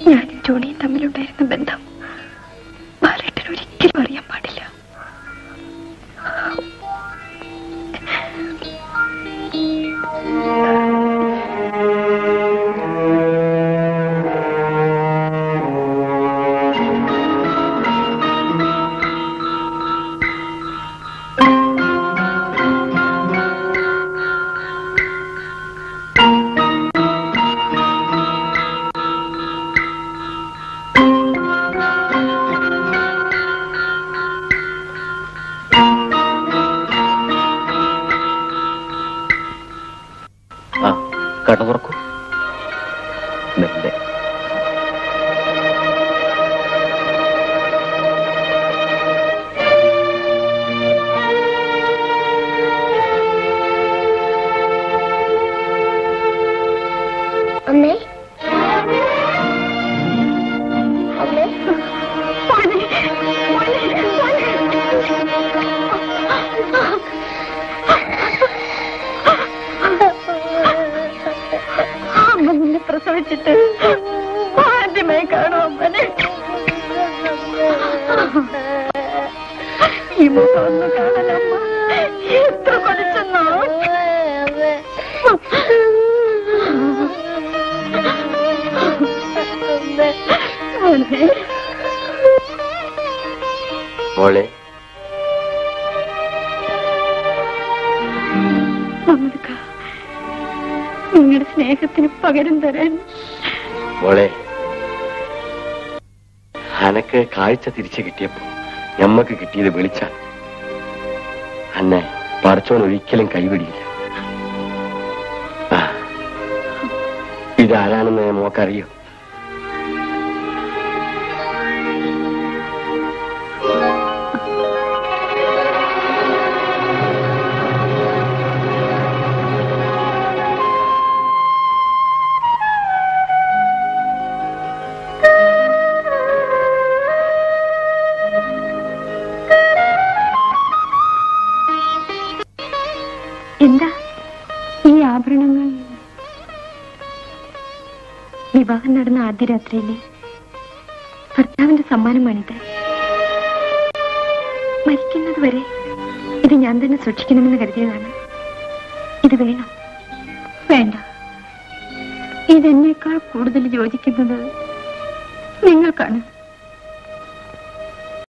ഞാനും ജോണിയും തമ്മിലുണ്ടായിരുന്ന ബന്ധം ബാലേട്ടൻ ഒരിക്കലും അറിയാൻ പാടില്ല ആ കട തുറക്കൂ മെല്ലെ അമ്മേ അമ്മേ അമ്മ നിന്നെ പ്രസവിച്ചിട്ട് ആദ്യമായി കാണും അമ്മനെ ഈ മുഖം ഒന്ന് കാണലമ്മ എത്ര കൊലിച്ചെന്നോ മോനെ മോളെ മമ്മദ്ക്ക നിങ്ങളുടെ സ്നേഹത്തിന് പകരം തരാൻ മോളെ അനക്ക് കാഴ്ച തിരിച്ചു കിട്ടിയപ്പോ ഞമ്മക്ക് കിട്ടിയത് വിളിച്ച അന്നെ പടച്ചോൻ ഒരിക്കലും കൈവിടിയില്ല ആ, ഇതാരാണെന്ന് മോക്കറിയോ എന്താ ഈ ആഭരണങ്ങൾ വിവാഹം നടന്ന ആദ്യ രാത്രിയിലെ ഭർത്താവിന്റെ സമ്മാനമാണിത് മരിക്കുന്നത് വരെ ഇത് ഞാൻ തന്നെ സൂക്ഷിക്കണമെന്ന് കരുതിയതാണ് ഇത് വേണം വേണ്ട ഇതെന്നേക്കാൾ കൂടുതൽ യോജിക്കുന്നത് നിങ്ങൾക്കാണ്